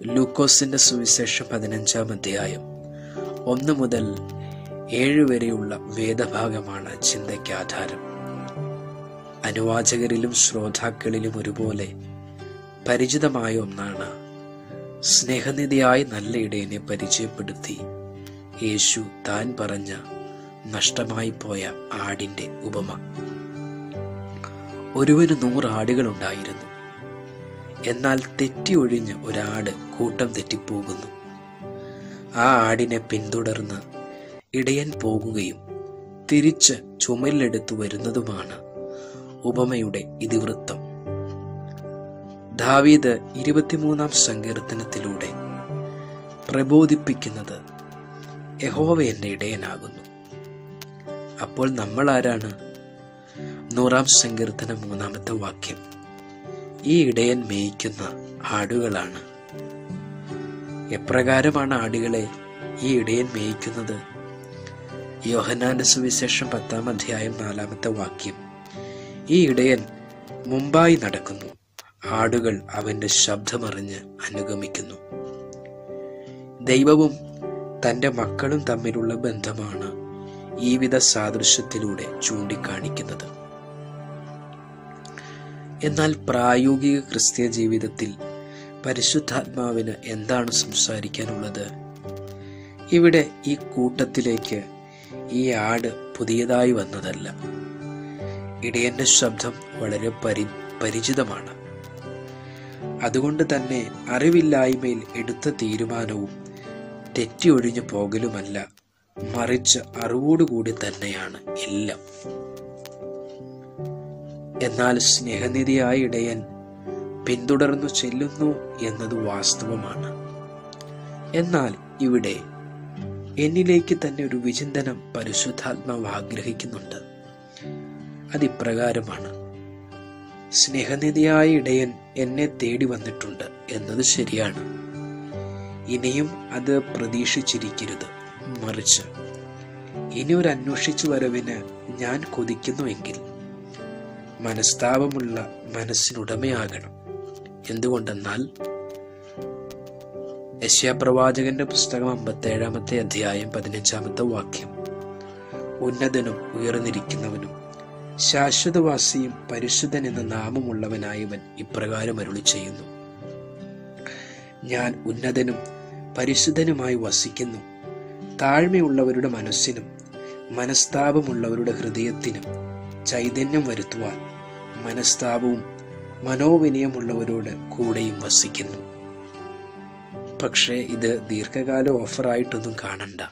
ലൂക്കോസിന്റെ സുവിശേഷം പതിനഞ്ചാം അധ്യായം ഒന്ന് മുതൽ ഏഴ് വരെയുള്ള വേദഭാഗമാണ് ചിന്തയ്ക്ക് ആധാരം അനുവാചകരിലും ശ്രോതാക്കളിലും ഒരുപോലെ പരിചിതമായ ഒന്നാണ് സ്നേഹനിധിയായ നല്ല ഇടയനെ പരിചയപ്പെടുത്തി യേശു താൻ പറഞ്ഞ നഷ്ടമായി പോയ ആടിന്റെ ഉപമ ഒരുവന് നൂറ് ആടുകളുണ്ടായിരുന്നു എന്നാൽ തെറ്റി ഒഴിഞ്ഞ് ഒരാട് കൂട്ടം തെറ്റിപ്പോകുന്നു ആ ആടിനെ പിന്തുടർന്ന് ഇടയൻ പോകുകയും തിരിച്ച് ചുമലിലെടുത്തു വരുന്നതുമാണ് ഉപമയുടെ ഇതിവൃത്തം ദാവീദ് ഇരുപത്തിമൂന്നാം സങ്കീർത്തനത്തിലൂടെ പ്രബോധിപ്പിക്കുന്നത് യഹോവ എന്റെ ഇടയനാകുന്നു അപ്പോൾ നമ്മൾ ആരാണ് നൂറാം സങ്കീർത്തനം മൂന്നാമത്തെ വാക്യം ഈ ഇടയൻ മേയ്ക്കുന്ന ആടുകളാണ് എപ്രകാരമാണ് ആടുകളെ ഈ ഇടയൻ മേയ്ക്കുന്നത് യോഹനാന്റെ സുവിശേഷം പത്താം അധ്യായം നാലാമത്തെ വാക്യം ഈ ഇടയൻ മുമ്പായി നടക്കുന്നു ആടുകൾ അവന്റെ ശബ്ദമറിഞ്ഞ് അനുഗമിക്കുന്നു ദൈവവും തന്റെ മക്കളും തമ്മിലുള്ള ബന്ധമാണ് ഈ വിധ സാദൃശ്യത്തിലൂടെ ചൂണ്ടിക്കാണിക്കുന്നത് എന്നാൽ പ്രായോഗിക ക്രിസ്തീയ ജീവിതത്തിൽ പരിശുദ്ധാത്മാവിന് എന്താണ് സംസാരിക്കാനുള്ളത് ഇവിടെ ഈ കൂട്ടത്തിലേക്ക് ഈ ആട് പുതിയതായി വന്നതല്ല ഇടയന്റെ ശബ്ദം വളരെ പരി പരിചിതമാണ് അതുകൊണ്ട് തന്നെ അറിവില്ലായ്മയിൽ എടുത്ത തീരുമാനവും തെറ്റിയൊഴിഞ്ഞു പോകലുമല്ല മറിച്ച് അറിവോടുകൂടി തന്നെയാണ് എല്ലാം എന്നാൽ സ്നേഹനിധിയായ ഇടയൻ പിന്തുടർന്നു ചെല്ലുന്നു എന്നത് വാസ്തവമാണ് എന്നാൽ ഇവിടെ എന്നിലേക്ക് തന്നെ ഒരു വിചിന്തനം പരിശുദ്ധാത്മാവ് ആഗ്രഹിക്കുന്നുണ്ട് അതിപ്രകാരമാണ് സ്നേഹനിധിയായ ഇടയൻ എന്നെ തേടി വന്നിട്ടുണ്ട് എന്നത് ശരിയാണ് ഇനിയും അത് പ്രതീക്ഷിച്ചിരിക്കരുത് മറിച്ച് ഇനി ഒരു അന്വേഷിച്ചു വരവിന് ഞാൻ കൊതിക്കുന്നുവെങ്കിൽ മനസ്താപമുള്ള മനസ്സിനുടമയാകണം എന്തുകൊണ്ടെന്നാൽ യശ്യാപ്രവാചകന്റെ പുസ്തകം അമ്പത്തേഴാമത്തെ അധ്യായം പതിനഞ്ചാമത്തെ വാക്യം ഉന്നതനും ഉയർന്നിരിക്കുന്നവനും ശാശ്വതവാസിയും പരിശുദ്ധൻ എന്ന നാമമുള്ളവനായവൻ ഇപ്രകാരം അരുളി ചെയ്യുന്നു ഞാൻ ഉന്നതനും പരിശുദ്ധനുമായി വസിക്കുന്നു താഴ്മയുള്ളവരുടെ മനസ്സിനും മനസ്താപമുള്ളവരുടെ ഹൃദയത്തിനും ചൈതന്യം വരുത്തുവാൻ മനസ്താപവും മനോവിനയമുള്ളവരോട് കൂടെയും വസിക്കുന്നു പക്ഷേ ഇത് ദീർഘകാല ഓഫറായിട്ടൊന്നും കാണണ്ട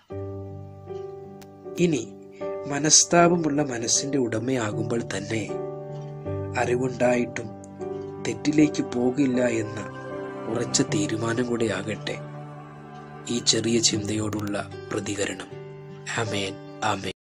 ഇനി മനസ്താപമുള്ള മനസ്സിന്റെ ഉടമയാകുമ്പോൾ തന്നെ അറിവുണ്ടായിട്ടും തെറ്റിലേക്ക് പോകില്ല എന്ന ഉറച്ച തീരുമാനം കൂടെ ആകട്ടെ ഈ ചെറിയ ചിന്തയോടുള്ള പ്രതികരണം ആമേൻ ആമേൻ